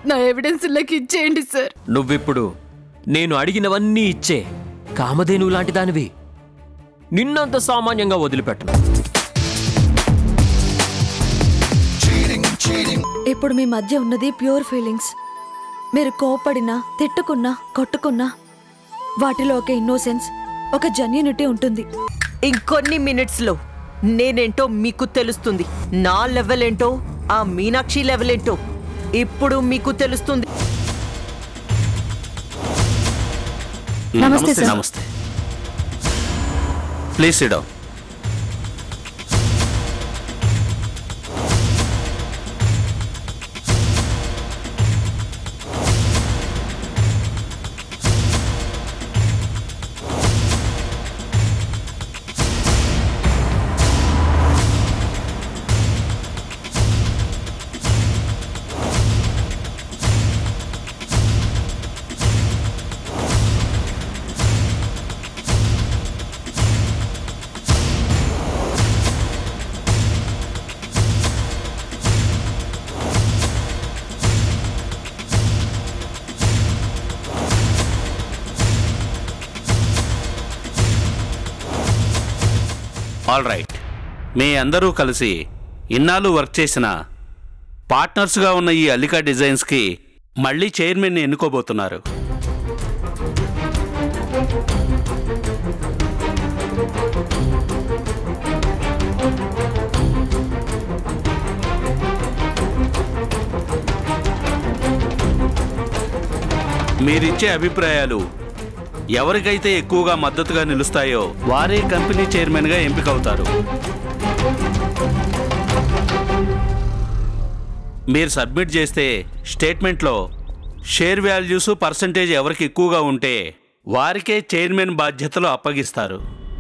నా ఎవిడెన్స్ లకి ఇచ్చేయండి సార్ నువ్విప్పుడు నేను అడిగినవన్నీ ఇచ్చే కామధేనువు లాంటి దానివి నిన్నంత సామాన్యంగా వదిలిపెట్టను ఇప్పుడు మీ మధ్య ఉన్నది ప్యూర్ ఫీలింగ్స్ మీరు కోపడినా తిట్టుకున్నా కొట్టుకున్నా వాటిలో ఒక ఇన్నోసెన్స్ ఒక జెన్యూనిటీ ఉంటుంది ఇంకొన్ని మినిట్స్ లో నేనేంటో మీకు తెలుస్తుంది నా లెవెల్ ఏంటో ఆ మీనాక్షి లెవెల్ ఏంటో ఇప్పుడు మీకు తెలుస్తుంది నమస్తే సార్ నమస్తే ప్లీజ్ సిడౌన్ ఆల్ రైట్ మీ అందరూ కలిసి ఇన్నాళ్ళు వర్క్ చేసిన పార్ట్నర్స్గా ఉన్న ఈ అల్లికా డిజైన్స్కి మళ్ళీ చైర్మన్ని ఎన్నుకోబోతున్నారు మీరిచ్చే అభిప్రాయాలు ఎవరికైతే ఎక్కువగా మద్దతుగా నిలుస్తాయో వారే కంపెనీ చైర్మన్గా ఎంపికవుతారు మీరు సబ్మిట్ చేస్తే స్టేట్మెంట్లో షేర్ వాల్యూస్ పర్సంటేజ్ ఎవరికి ఎక్కువగా ఉంటే వారికే చైర్మన్ బాధ్యతలు అప్పగిస్తారు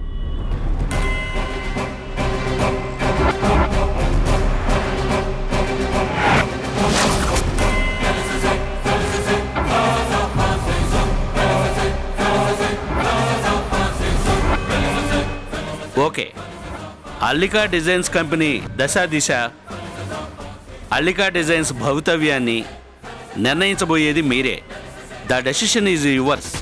ఓకే అల్లికా డిజైన్స్ కంపెనీ దశ దిశ అల్లికా డిజైన్స్ భవితవ్యాన్ని నిర్ణయించబోయేది మీరే the decision is yours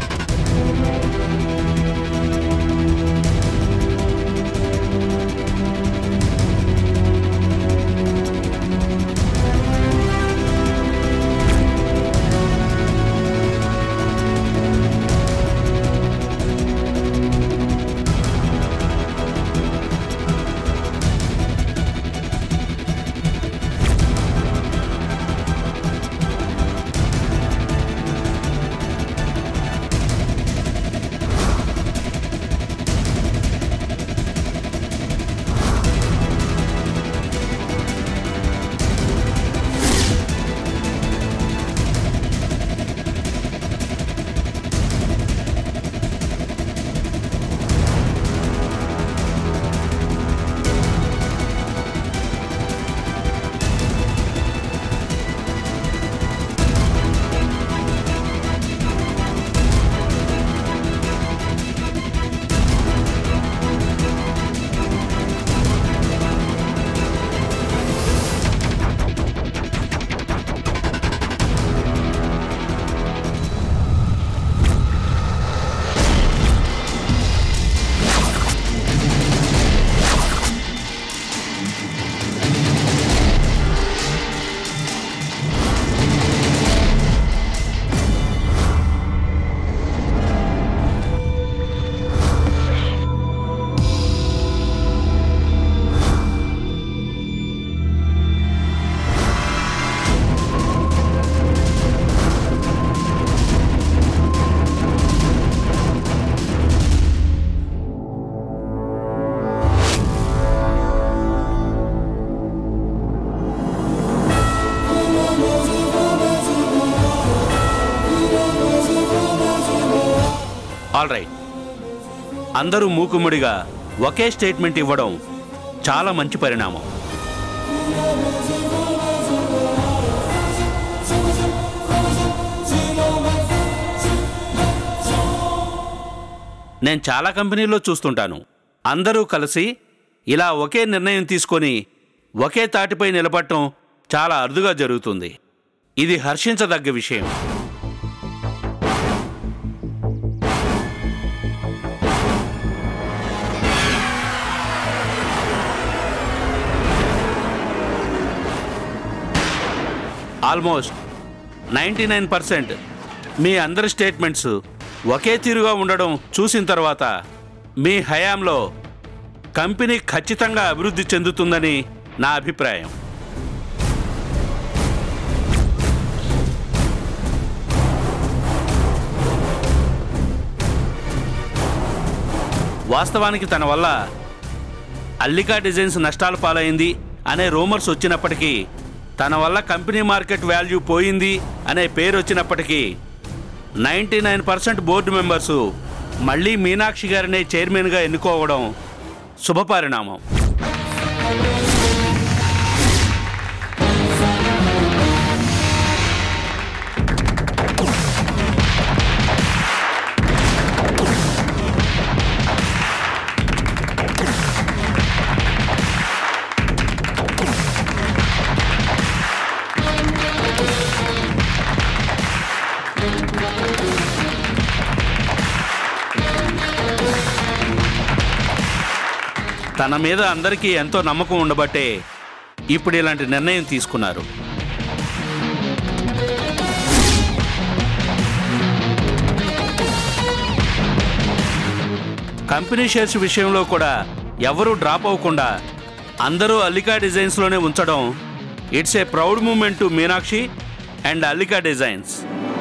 all right అందరూ మూకుముడిగా ఒకే స్టేట్మెంట్ ఇవ్వడం చాలా మంచి పరిణామం నేను చాలా కంపెనీల్లో చూస్తుంటాను అందరూ కలిసి ఇలా ఒకే నిర్ణయం తీసుకొని ఒకే తాటిపై నిలబడటం చాలా అరుదుగా జరుగుతుంది ఇది హర్షించదగ్గ విషయం ఆల్మోస్ట్ నైంటీ నైన్ పర్సెంట్ మీ అందరి స్టేట్మెంట్స్ ఒకే తీరుగా ఉండడం చూసిన తర్వాత మీ హయాంలో కంపెనీ ఖచ్చితంగా అభివృద్ధి చెందుతుందని నా అభిప్రాయం వాస్తవానికి తన వల్ల అల్లికా డిజైన్స్ నష్టాలు పాలైంది అనే రూమర్స్ వచ్చినప్పటికీ తన వల్ల కంపెనీ మార్కెట్ వాల్యూ పోయింది అనే పేరు వచ్చినప్పటికీ ninety nine percent board members మళ్ళీ మీనాక్షి గారినే చైర్మన్గా ఎన్నుకోవడం శుభపరిణామం తన మీద అందరికీ ఎంతో నమ్మకం ఉండబట్టే ఇప్పుడు ఇలాంటి నిర్ణయం తీసుకున్నారు కంపెనీ షేర్స్ విషయంలో కూడా ఎవరూ డ్రాప్ అవ్వకుండా అందరూ అల్లికా డిజైన్స్లోనే ఉంచడం it's a proud moment to Meenakshi and Allika designs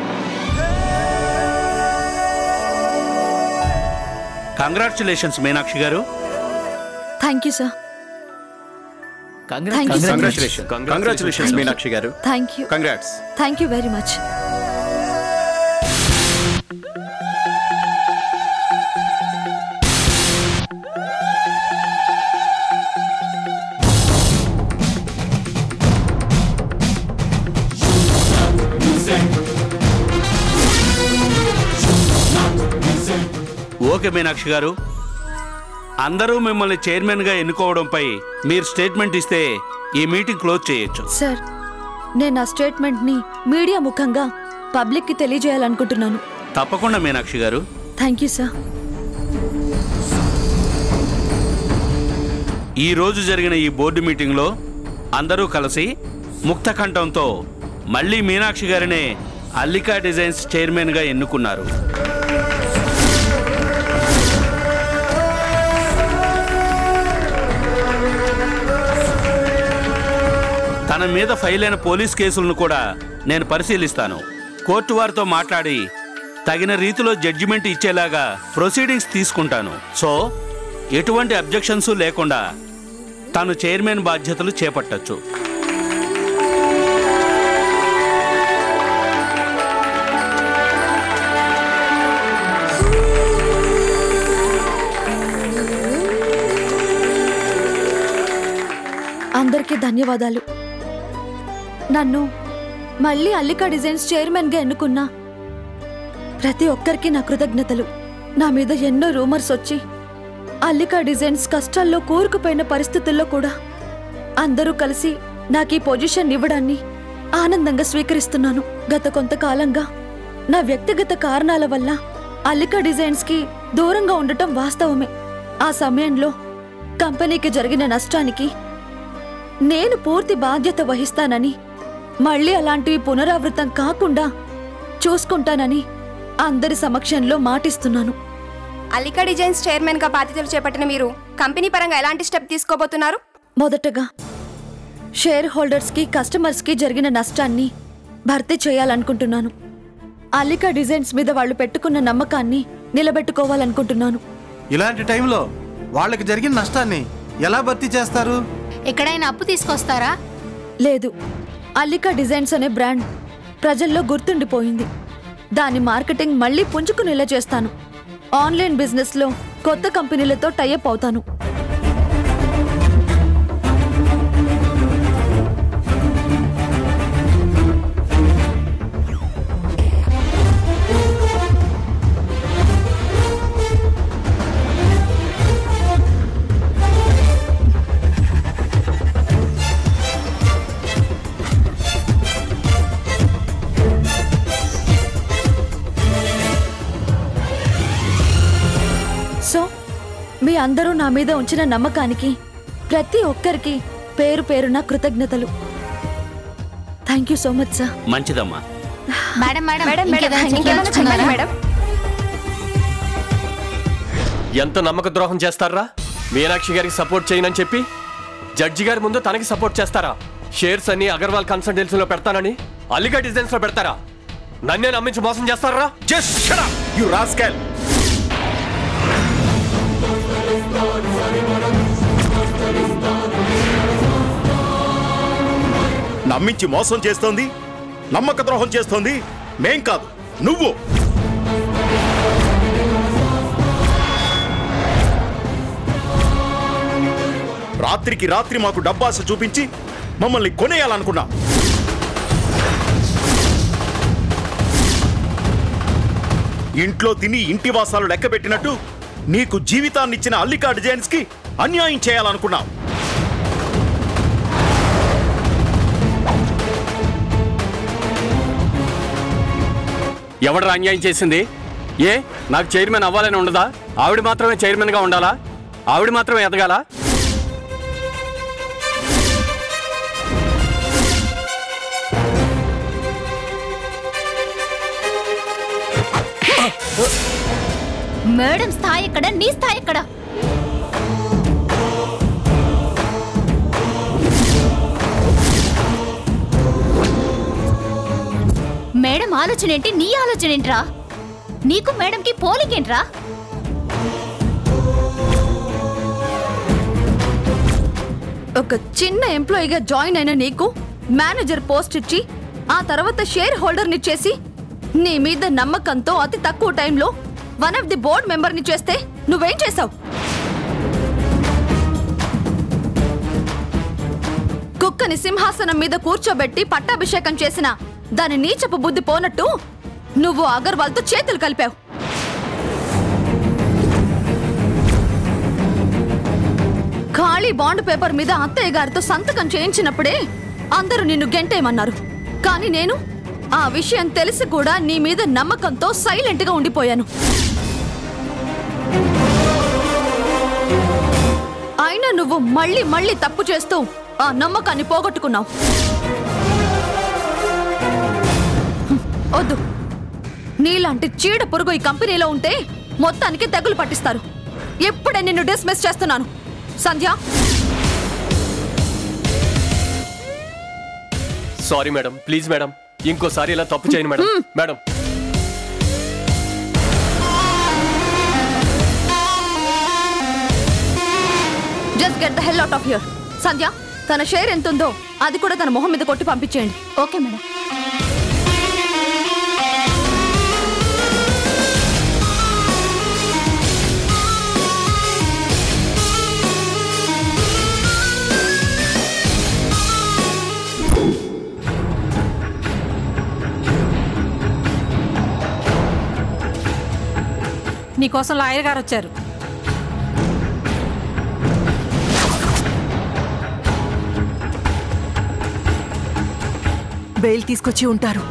congratulations Meenakshi గారు thank you sir thank you so much congratulation congratulations Meenakshi గారు thank you congrats thank you very much okay Meenakshi గారు అందరూ మిమ్మల్ని చైర్మన్గా ఎన్నుకోవడంపై మీరు స్టేట్మెంట్ ఇస్తే ఈ మీటింగ్ క్లోజ్ చేయొచ్చు సార్ నేను నా స్టేట్మెంట్ని మీడియా ముఖంగా పబ్లిక్కి తెలియజేయాలనుకుంటున్నాను తప్పకుండా మీనాక్షి గారు థ్యాంక్ యూ సార్ ఈ రోజు జరిగిన ఈ బోర్డు మీటింగ్లో అందరూ కలిసి ముక్త కంఠంతో మళ్ళీ మీనాక్షి గారినే అల్లికా డిజైన్స్ చైర్మన్గా ఎన్నుకున్నారు తన మీద ఫైల్ అయిన పోలీస్ కేసులను కూడా నేను పరిశీలిస్తాను కోర్టు వారితో మాట్లాడి తగిన రీతిలో జడ్జిమెంట్ ఇచ్చేలాగా ప్రొసీడింగ్స్ తీసుకుంటాను సో ఎటువంటి అబ్జెక్షన్స్ లేకుండా తాను చైర్మన్ బాధ్యతలు చేపట్టచ్చు అందరికీ ధన్యవాదాలు నన్ను మళ్ళీ అల్లికా డిజైన్స్ చైర్మన్గా ఎన్నుకున్నా ప్రతి ఒక్కరికి నా కృతజ్ఞతలు నా మీద ఎన్నో రూమర్స్ వచ్చి అల్లికా డిజైన్స్ కష్టాల్లో కూరుకుపోయిన పరిస్థితుల్లో కూడా అందరూ కలిసి నాకు ఈ పొజిషన్ ఇవ్వడాన్ని ఆనందంగా స్వీకరిస్తున్నాను గత కొంతకాలంగా నా వ్యక్తిగత కారణాల వల్ల అల్లికా డిజైన్స్కి దూరంగా ఉండటం వాస్తవమే ఆ సమయంలో కంపెనీకి జరిగిన నష్టానికి నేను పూర్తి బాధ్యత వహిస్తానని మళ్ళీ అలాంటివి పునరావృతం కాకుండా చూసుకుంటానని అందరి సమక్షంలో మాటిస్తున్నాను అలికా డిజైన్స్ చైర్మన్ గా బాధ్యతలు చేపట్టిన మీరు కంపెనీ పరంగా ఎలాంటి స్టెప్ తీసుకోబోతున్నారు మొదటగా షేర్ హోల్డర్స్కి కస్టమర్స్కి జరిగిన నష్టాన్ని భర్తీ చేయాలనుకుంటున్నాను అల్లికా డిజైన్స్ మీద వాళ్ళు పెట్టుకున్న నమ్మకాన్ని నిలబెట్టుకోవాలనుకుంటున్నాను ఇలాంటి టైంలో వాళ్ళకి జరిగిన నష్టాన్ని ఎలా భర్తీ చేస్తారు ఎక్కడైనా అప్పు తీసుకొస్తారా లేదు అల్లికా డిజైన్స్ అనే బ్రాండ్ ప్రజల్లో గుర్తుండిపోయింది దాని మార్కెటింగ్ మళ్ళీ పుంజుకునేలా చేస్తాను ఆన్లైన్ బిజినెస్లో కొత్త కంపెనీలతో టైఅప్ అవుతాను అందరూ నా మీద ఉంచిన నమ్మకానికి ప్రతి ఒక్కరికి పేరు పేరున కృతజ్ఞతలు thank you so much sir మంచిదమ్మా మేడం మేడం మేడం మేడం ఇంకేదైనా ఇంకేమైనా చెప్పండి చెప్పాలా? మేడం ఎంత నమ్మక ద్రోహం చేస్తారా మీనాక్షి గారికి సపోర్ట్ చేయనని చెప్పి జడ్జి గారి ముందు తనకి సపోర్ట్ చేస్తారా షేర్స్ అన్ని అగర్వాల్ కన్సల్టెన్సీలో పెడతానని అల్లిగా డిజైన్స్ లో పెడతారా నన్నే నమ్మించి మోసం చేస్తారా just shut up you rascal నమ్మించి మోసం చేస్తోంది నమ్మక ద్రోహం చేస్తోంది మేం కాదు నువ్వు రాత్రికి రాత్రి మాకు డబ్బాస చూపించి మమ్మల్ని కొనేయాలనుకున్నా ఇంట్లో తిని ఇంటి వాసాలు లెక్కబెట్టినట్టు నీకు జీవితాన్నిచ్చిన అల్లికా డిజైన్స్ కి అన్యాయం చేయాలనుకున్నావు ఎవడరా అన్యాయం చేసింది ఏ నాకు చైర్మన్ అవ్వాలని ఉండదా ఆవిడ మాత్రమే చైర్మన్ గా ఉండాలా ఆవిడ మాత్రమే ఎదగాల మేడం స్థాయి ఎక్కడ నీ స్థాయి ఎక్కడ మేడం ఆలోచన ఏంటి నీ ఆలోచన ఏంట్రా నీకు మేడంకి పోలికేంట్రా ఒక చిన్న ఎంప్లాయీగా జాయిన్ అయిన నీకు మేనేజర్ పోస్ట్ ఇచ్చి ఆ తర్వాత షేర్ హోల్డర్ని చేసి నీ మీద నమ్మకంతో అతి తక్కువ టైంలో వన్ ఆఫ్ ది బోర్డ్ మెంబర్ని చేస్తే నువ్వేం చేసావు కుక్కని సింహాసనం మీద కూర్చోబెట్టి పట్టాభిషేకం చేసిన దాని నీచపు బుద్ధి పోనట్టు నువ్వు అగర్వాల్తో చేతులు కలిపావు ఖాళీ బాండ్ పేపర్ మీద అత్తయ్య గారితో సంతకం చేయించినప్పుడే అందరూ నిన్ను గెంటేయమన్నారు కానీ నేను ఆ విషయం తెలిసి కూడా నీ మీద నమ్మకంతో సైలెంట్ గా ఉండిపోయాను అయినా నువ్వు మళ్ళీ మళ్ళీ తప్పు చేస్తూ ఆ నమ్మకాన్ని పోగొట్టుకున్నావు హ్మ్, వద్దు నీలాంటి చీడ పురుగు ఈ కంపెనీలో ఉంటే మొత్తానికి తెగులు పట్టిస్తారు ఎప్పుడే నిన్ను డిస్మిస్ చేస్తున్నాను Sandhya sorry madam please madam ఇంకోసారి ఇలా తప్పు చేయను madam madam just get the hell out of here Sandhya తన షేర్ ఎంత ఉందో అది కూడా తన మొహం మీద కొట్టి పంపించేయండి ఓకే మేడం నీకోసం లాయర్ గారు వచ్చారు బెయిల్ తీసుకొచ్చి ఉంటారు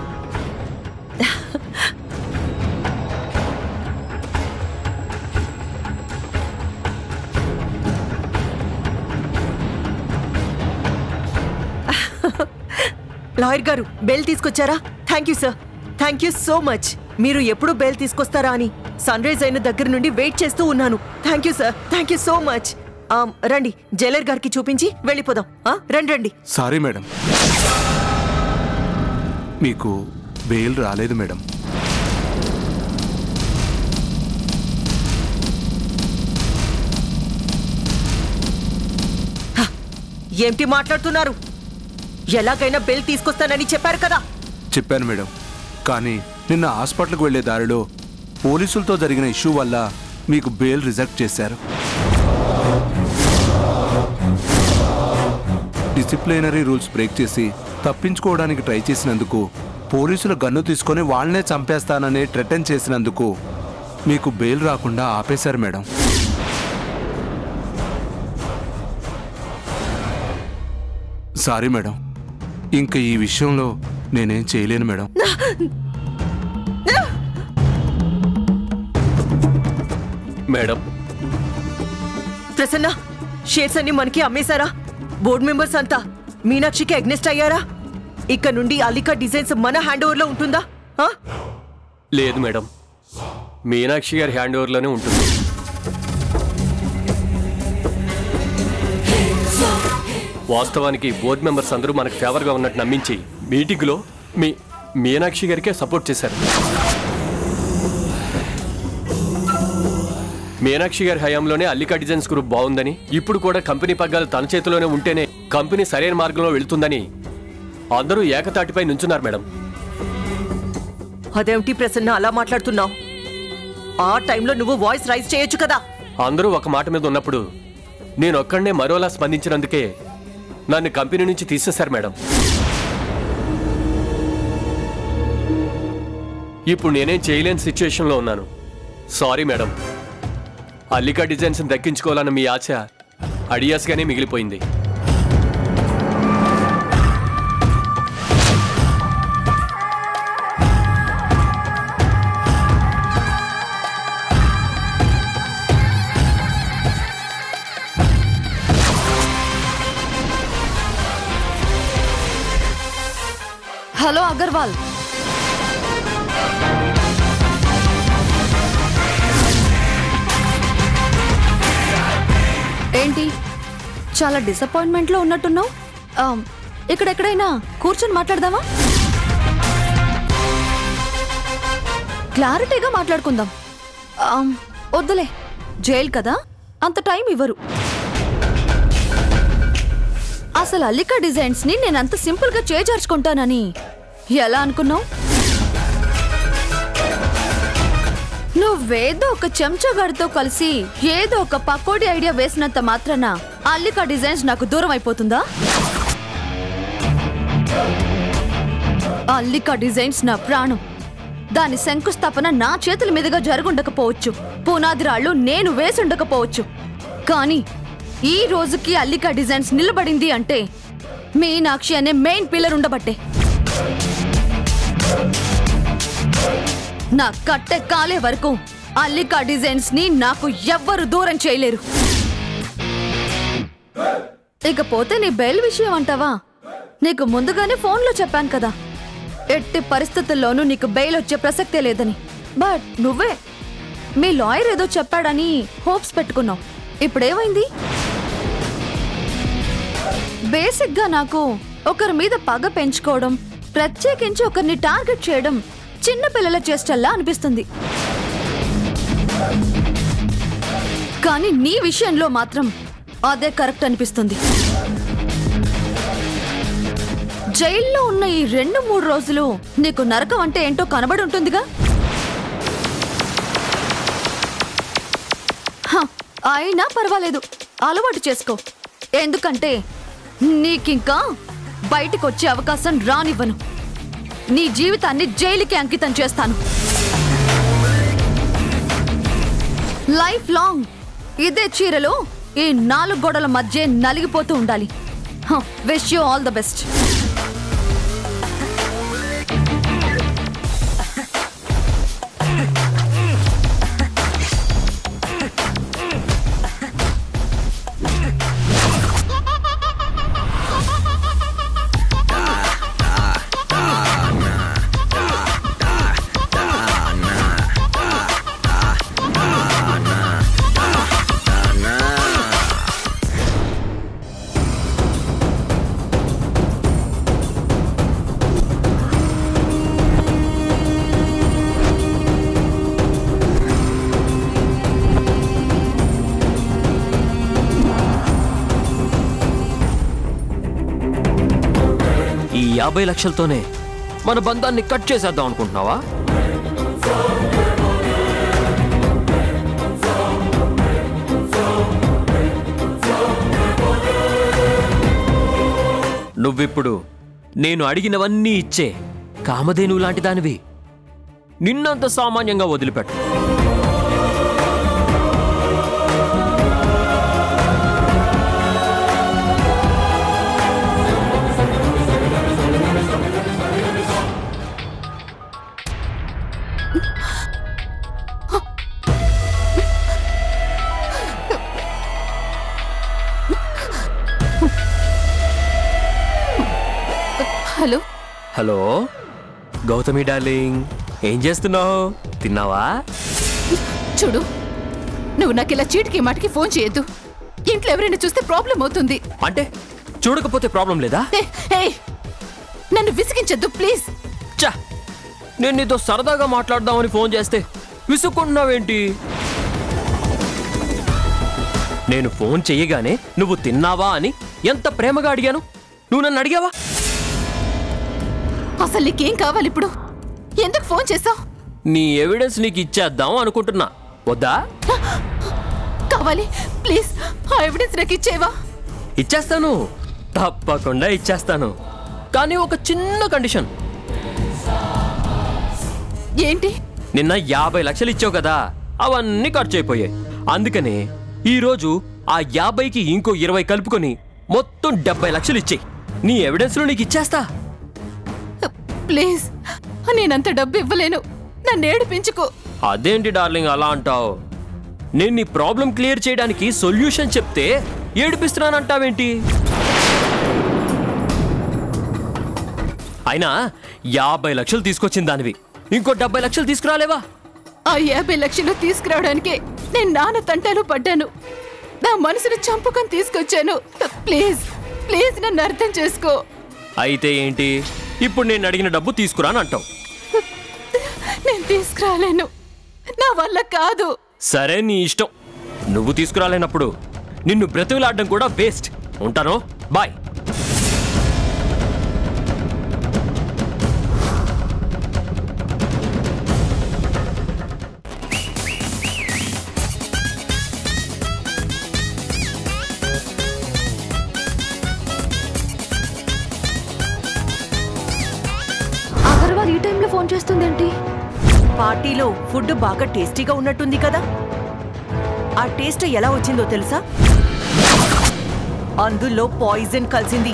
లాయర్ గారు బెయిల్ తీసుకొచ్చారా thank you sir thank you so much మీరు ఎప్పుడు బెయిల్ తీసుకొస్తారా అని సన్ రైజ్ అయిన దగ్గర నుండి వెయిట్ చేస్తూ ఉన్నాను thank you sir thank you so much రండి జైలర్ గారికి చూపించి వెళ్ళిపోదాం ఆ, రండి రండి సారీ మేడం మీకు బెయిల్ రాలేదు మేడం ఏంటి మాట్లాడుతున్నారు ఎలాగైనా బెయిల్ తీసుకొస్తానని చెప్పారు కదా చెప్పాను మేడం కానీ నిన్న హాస్పిటల్కి వెళ్లే దారిలో పోలీసులతో జరిగిన ఇష్యూ వల్ల మీకు బెయిల్ రిజెక్ట్ చేశారు డిసిప్లినరీ రూల్స్ బ్రేక్ చేసి తప్పించుకోవడానికి ట్రై చేసినందుకు పోలీసులు గన్ను తీసుకొని వాళ్ళనే చంపేస్తానని థ్రెటన్ చేసినందుకు మీకు బెయిల్ రాకుండా ఆపేశారు మేడం సారీ మేడం ఇంకా ఈ విషయంలో నేనేం చేయలేను మేడం మేడం ప్రసన్న షేర్స్ అన్ని మనకి అమ్మేశారా బోర్డు మెంబర్స్ అంతా మీనాక్షికి అగ్నెస్ట్ అయ్యారా ఇక్కడ నుండి అలికా డిజైన్స్ మన హ్యాండ్ ఓవర్లో ఉంటుందా ఆ? లేదు మేడం మీనాక్షి గారి హ్యాండ్ ఓవర్లోనే ఉంటుంది వాస్తవానికి బోర్డు మెంబర్స్ అందరూ మనకు ఫేవర్గా ఉన్నట్టు నమ్మించి మీటింగ్లో మీ మీనాక్షి గారికే సపోర్ట్ చేశారు మీనాక్షి గారి హయాంలోనే అల్లికా డిజైన్స్ గ్రూప్ బాగుందని ఇప్పుడు కూడా కంపెనీ పగ్గాలు తన చేతిలోనే ఉంటేనే కంపెనీ సరైన మార్గంలో వెళుతుందని అందరూ ఏకతాటిపై నుంచున్నారు మేడం అదేమిటి ప్రసన్న అలా మాట్లాడుతున్నావు ఆ టైంలో నువ్వు వాయిస్ రైజ్ చేయొచ్చు కదా అందరూ ఒక మాట మీద ఉన్నప్పుడు నేను ఒక్కడనే మరోలా స్పందించినందుకే నన్ను కంపెనీ నుంచి తీసేశారు మేడం ఇప్పుడు నేనేం చేయలేని సిచ్యువేషన్లో ఉన్నాను సారీ మేడం అల్లికా డిజైన్స్ దక్కించుకోవాలన్న మీ ఆశ అడియాస్గానే మిగిలిపోయింది హలో అగర్వాల్ ఏంటి చాలా డిసప్పాయింట్మెంట్లో ఉన్నట్టున్నావు ఆమ్, ఇక్కడెక్కడైనా కూర్చొని మాట్లాడదామా క్లారిటీగా మాట్లాడుకుందాం ఆమ్, వద్దులే జైలు కదా అంత టైం ఇవ్వరు అసలు అల్లికా డిజైన్స్ ని నేను అంత సింపుల్ గా చేజార్చుకుంటానని ఎలా అనుకున్నావు నువ్వేదో ఒక చెంచగాడితో కలిసి ఏదో ఒక పకోడీ ఐడియా వేసినంత మాత్రాన అల్లికా డిజైన్స్ నాకు దూరం అయిపోతుందా అల్లికా డిజైన్స్ నా ప్రాణం దాని శంకుస్థాపన నా చేతుల మీదుగా జరుగుండకపోవచ్చు పునాది రాళ్ళు నేను వేసుండకపోవచ్చు కానీ ఈ రోజుకి అల్లికా డిజైన్స్ నిలబడింది అంటే మీనాక్షి అనే మెయిన్ పిల్లర్ ఉండబట్టే నా కట్టె కాలే వరకు అల్లికా డిజైన్స్ ని నాకు ఎవ్వరు దూరం చేయలేరు ఇకపోతే నీ బెయిల్ విషయం అంటావా నీకు ముందుగానే ఫోన్లో చెప్పాను కదా ఎట్టి పరిస్థితుల్లోనూ నీకు బెయిల్ వచ్చే ప్రసక్తే లేదని బట్ నువ్వే మీ లాయర్ ఏదో చెప్పాడని హోప్స్ పెట్టుకున్నావు ఇప్పుడేమైంది బేసిక్గా నాకు ఒకరి మీద పగ పెంచుకోవడం ప్రత్యేకించి ఒకరిని టార్గెట్ చేయడం చిన్న పిల్లల చేష్టల్లా అనిపిస్తుంది కానీ నీ విషయంలో మాత్రం అదే కరెక్ట్ అనిపిస్తుంది జైల్లో ఉన్న ఈ రెండు మూడు రోజులు నీకు నరకం అంటే ఏంటో కనబడి ఉంటుందిగా హ, అయినా పర్వాలేదు అలవాటు చేసుకో ఎందుకంటే నీకింకా బయటికి వచ్చే అవకాశం రానివ్వను నీ జీవితాన్ని జైలుకి అంకితం చేస్తాను లైఫ్ లాంగ్ ఇదే చీరలో ఈ నాలుగు గోడల మధ్య నలిగిపోతూ ఉండాలి wish you all the best ఈ యాభై లక్షలతోనే మన బంధాన్ని కట్ చేసేద్దాం అనుకుంటున్నావా నువ్విప్పుడు నేను అడిగినవన్నీ ఇచ్చే కామధేనువు లాంటి దానివి నిన్నంత సామాన్యంగా వదిలిపెట్టు హలో హలో గౌతమి డార్లింగ్ ఏం చేస్తున్నావు తిన్నావా చూడు నువ్వు నాకు ఇలా చీటికి మాటికి ఫోన్ చేయొద్దు ఇంట్లో ఎవరైనా చూస్తే ప్రాబ్లం అవుతుంది అంటే చూడకపోతే ప్రాబ్లం లేదా ఏ, ఏయ్, నన్ను విసిగించొద్దు ప్లీజ్ చా నేను నీతో సరదాగా మాట్లాడదామని ఫోన్ చేస్తే విసుక్కుంటున్నావేంటి నేను ఫోన్ చెయ్యగానే నువ్వు తిన్నావా అని ఎంత ప్రేమగా అడిగాను నువ్వు నన్ను అడిగావా అసలు నీకేం కావాలి ఇప్పుడు ఎందుకు ఫోన్ చేసావు నీ ఎవిడెన్స్ నీకు ఇచ్చేద్దాం అనుకుంటున్నా వద్దా కావాలి ప్లీజ్ ఆ ఎవిడెన్స్ నాకు ఇచ్చేవా ఇచ్చేస్తాను తప్పకుండా ఇచ్చేస్తాను కానీ ఒక చిన్న కండిషన్ ఏంటి నిన్న యాభై లక్షలు ఇచ్చావు కదా అవన్నీ ఖర్చు అయిపోయాయి అందుకనే ఈరోజు ఆ యాభైకి ఇంకో ఇరవై కలుపుకొని మొత్తం డెబ్బై లక్షలు ఇచ్చేయి నీ ఎవిడెన్స్లో నీకు ఇచ్చేస్తా ప్లీజ్ నేనంత డబ్బు ఇవ్వలేను నన్ను ఏడిపించుకో అదేంటి డార్లింగ్ అలా అంటావు నేను నీ ప్రాబ్లం క్లియర్ చేయడానికి సొల్యూషన్ చెప్తే ఏడిపిస్తున్నానంటావేంటి అయినా యాభై లక్షలు తీసుకొచ్చిన దానివి ఇంకో డెబ్బై లక్షలు తీసుకురాలేవా ఆ యాభై లక్షలు తీసుకురావడానికి నేను నాన్న తంటాలు పడ్డాను నా మనసును చంపుకొని తీసుకొచ్చాను ప్లీజ్ ప్లీజ్ నన్ను అర్థం చేసుకో అయితే ఏంటి ఇప్పుడు నేను అడిగిన డబ్బు తీసుకురాని అంటావు నేను తీసుకురాలేను నా వల్ల కాదు సరే నీ ఇష్టం నువ్వు తీసుకురాలేనప్పుడు నిన్ను బ్రతుకులాడడం కూడా వేస్ట్ ఉంటాను బాయ్ అగర్వాల్ ఈ టైంలో ఫోన్ చేస్తుందేంటి పార్టీలో ఫుడ్ బాగా టేస్టీగా ఉన్నట్టుంది కదా ఆ టేస్ట్ ఎలా వచ్చిందో తెలుసా అందులో పాయిజన్ కలిసింది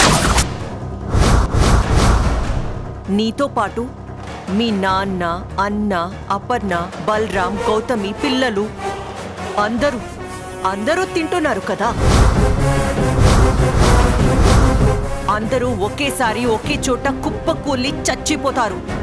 నీతో పాటు మీ నాన్న అన్న అపర్ణ బలరాం గౌతమి పిల్లలు అందరూ అందరూ తింటున్నారు కదా అందరూ ఒకేసారి ఒకే చోట కుప్పకూలి చచ్చిపోతారు